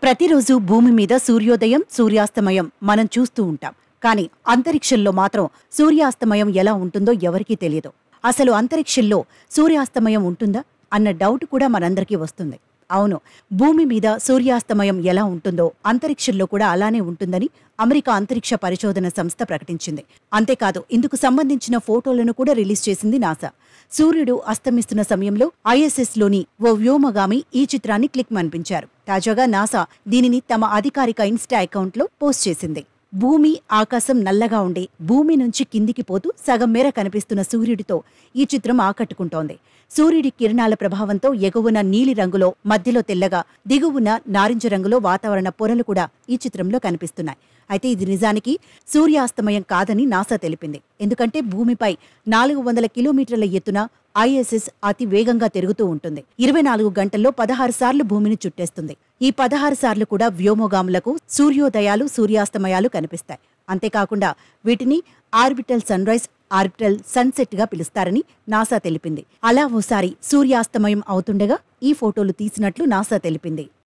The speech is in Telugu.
ప్రతిరోజు భూమి మీద సూర్యోదయం సూర్యాస్తమయం మనం చూస్తూ ఉంటాం కానీ అంతరిక్షంలో మాత్రం సూర్యాస్తమయం ఎలా ఉంటుందో ఎవరికీ తెలియదు అసలు అంతరిక్షంలో సూర్యాస్తమయం ఉంటుందా అన్న డౌట్ కూడా మనందరికీ వస్తుంది అవును భూమి మీద సూర్యాస్తమయం ఎలా ఉంటుందో అంతరిక్షంలో కూడా అలానే ఉంటుందని అమెరికా అంతరిక్ష పరిశోధన సంస్థ ప్రకటించింది అంతేకాదు ఇందుకు సంబంధించిన ఫోటోలను కూడా రిలీజ్ చేసింది నాసా సూర్యుడు అస్తమిస్తున్న సమయంలో ఐఎస్ఎస్ లోని ఓ వ్యోమగామి ఈ చిత్రాన్ని క్లిక్ మనిపించారు తాజాగా నాసా దీనిని తమ అధికారిక ఇన్స్టా అకౌంట్లో పోస్ట్ చేసింది భూమి ఆకాశం నల్లగా ఉండి భూమి నుంచి కిందికి పోతూ సగం మేర కనిపిస్తున్న సూర్యుడితో ఈ చిత్రం ఆకట్టుకుంటోంది సూర్యుడి కిరణాల ప్రభావంతో ఎగువన నీలి రంగులో మధ్యలో తెల్లగా దిగువన నారింజ రంగులో వాతావరణ పొరలు కూడా ఈ చిత్రంలో కనిపిస్తున్నాయి అయితే ఇది నిజానికి సూర్యాస్తమయం కాదని నాసా తెలిపింది ఎందుకంటే భూమిపై నాలుగు వందల కిలోమీటర్ల ఎత్తున ఐఎస్ఎస్ అతి వేగంగా తిరుగుతూ ఉంటుంది ఇరవై నాలుగు గంటల్లో పదహారు సార్లు భూమిని చుట్టేస్తుంది ఈ పదహారు సార్లు కూడా వ్యోమగాములకు సూర్యోదయాలు సూర్యాస్తమయాలు కనిపిస్తాయి అంతేకాకుండా వీటిని orbital sunrise orbital sunset గా పిలుస్తారని నాసా తెలిపింది అలా ఓసారి సూర్యాస్తమయం అవుతుండగా ఈ ఫోటోలు తీసినట్లు నాసా తెలిపింది